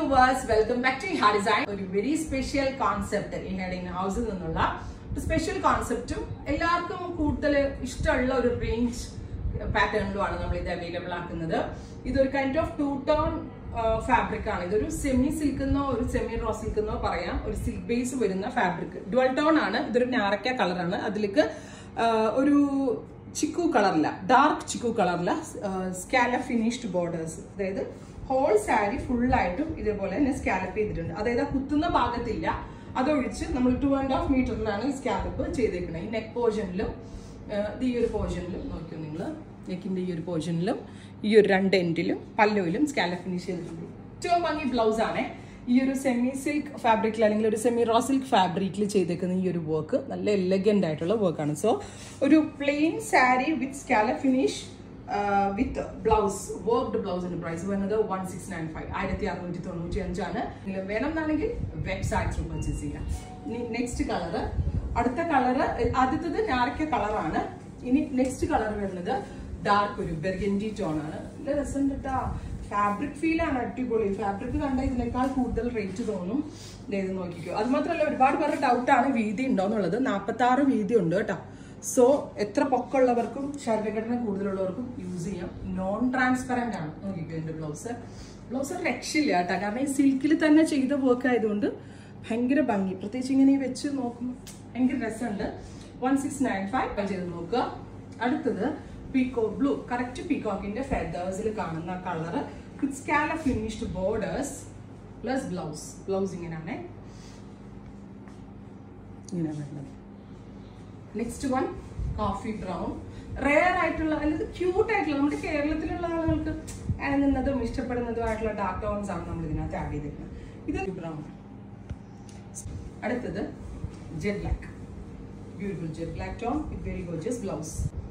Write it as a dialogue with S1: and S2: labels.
S1: viewers welcome back to ഹാ design ഒരു very special concept ഈ ഹെഡിങ് ഹൗസിൽ നിന്നുള്ള ഒരു സ്പെഷ്യൽ കോൺസെപ്റ്റും എല്ലാവർക്കും കൂടുതൽ ഇഷ്ടമുള്ള ഒരു റേഞ്ച് പാറ്റേണിലുമാണ് നമ്മൾ ഇത് അവൈലബിൾ ആക്കുന്നത് ഇതൊരു kind of two tone fabric ആണ് ഇതൊരു സെമി സിൽക്ക് എന്നോ ഒരു സെമി റോ സിൽക്ക് എന്നോ പറയാം ഒരു സിൽക്ക് ബേസ് വരുന്ന ഫാബ്രിക് ഡുവൽ ടോൺ ആണ് ഇതൊരു ഞാറക്ക കളറാണ് അതിലേക്ക് ഒരു ചിക്കു കളറില്ല ഡാർക്ക് ചിക്കു കളറില്ല സ്കാല ഫിനിഷ്ഡ് ബോർഡേഴ്സ് അതായത് ഹോൾ സാരി ഫുള്ളായിട്ടും ഇതേപോലെ തന്നെ സ്കാലപ്പ് ചെയ്തിട്ടുണ്ട് അതായത് ആ കുത്തുന്ന ഭാഗത്തില്ല അതൊഴിച്ച് നമ്മൾ ടു ആൻഡ് ഹാഫ് മീറ്ററിലാണ് ഈ സ്കാലപ്പ് ചെയ്തേക്കുന്നത് ഈ നെക്ക് പോർഷനിലും ഈ ഒരു പോർഷനിലും നോക്കിയോ നിങ്ങൾ നെക്കിന്റെ ഈ ഒരു പോർഷനിലും ഈ ഒരു രണ്ട് എൻഡിലും പല്ലുവിലും സ്കാലപ്പ് ഫിനിഷ് ചെയ്തിട്ടുണ്ട് ഏറ്റവും ഭംഗി ബ്ലൗസ് ആണ് ഈ ഒരു സെമി സിൽക്ക് ഫാബ്രിക്കിൽ അല്ലെങ്കിൽ ഒരു സെമി റോ സിൽക്ക് ഫാബ്രിക്കിൽ ചെയ്തേക്കുന്ന ഈ ഒരു വർക്ക് നല്ല എലഗന്റ് ആയിട്ടുള്ള വർക്കാണ് സോ ഒരു plain sari with scallop finish with blouse worked ബ്ലൗസിന്റെ പ്രൈസ് വരുന്നത് വൺ സിക്സ് നയൻ ഫൈവ് ആയിരത്തി അറുന്നൂറ്റി തൊണ്ണൂറ്റി അഞ്ചാണ് നിങ്ങൾ വേണം എന്നാണെങ്കിൽ വെബ്സൈറ്റ് പർച്ചേസ് ചെയ്യാം നെക്സ്റ്റ് കളറ് അടുത്ത കളറ് ആദ്യത്തത് ഞാറയ്ക്ക കളറാണ് ഇനി നെക്സ്റ്റ് കളർ വരുന്നത് ഡാർക്ക് ഒരു ബെർഗൻഡി ടോൺ ആണ് നല്ല രസം കേട്ടാ ഫാബ്രിക് ഫീൽ ആണ് അടിപൊളി ഫാബ്രിക് കണ്ട ഇതിനേക്കാൾ കൂടുതൽ റേറ്റ് തോന്നും ഇത് നോക്കിക്കോ അത് മാത്രമല്ല ഒരുപാട് പേരുടെ ഡൗട്ടാണ് വീതി ഉണ്ടോ എന്നുള്ളത് നാൽപ്പത്തി ആറ് വീതി ഉണ്ട് കേട്ടോ സോ എത്ര പൊക്കമുള്ളവർക്കും ശരീരഘടന കൂടുതലുള്ളവർക്കും യൂസ് ചെയ്യാം നോൺ ട്രാൻസ്പെറന്റ് ആണ് നോക്കിക്കോ എന്റെ ബ്ലൗസ് ബ്ലൗസ് രക്ഷയില്ല കേട്ടോ കാരണം ഈ സിൽക്കിൽ തന്നെ ചെയ്ത വർക്ക് ആയതുകൊണ്ട് ഭയങ്കര ഭംഗി പ്രത്യേകിച്ച് ഇങ്ങനെ ഈ വെച്ച് നോക്കുമ്പോൾ ഭയങ്കര രസമുണ്ട് വൺ സിക്സ് നയൻ ഫൈവ് ചെയ്ത് നോക്കുക അടുത്തത് പീക്കോ ബ്ലൂ കറക്റ്റ് പീക്കോക്കിന്റെ ഫെദേഴ്സിൽ കാണുന്ന colour with scallop finished borders plus blouse blouse ഇങ്ങനെയാണ് ഇങ്ങനെ വരുന്നത് next one coffee brown rare ആയിട്ടുള്ള അല്ലെങ്കിൽ ക്യൂട്ട് ആയിട്ടുള്ള നമ്മുടെ കേരളത്തിലുള്ള ആളുകൾക്ക് നിന്നതും ഇഷ്ടപ്പെടുന്നതുമായിട്ടുള്ള ഡാർക്ക് ടോൺസ് ആണ് നമ്മൾ ഇതിനകത്ത് ആഡ് ചെയ്തിരിക്കുന്നത് ഇത് ബ്രൗൺ അടുത്തത് jet black beautiful jet black tone with very gorgeous blouse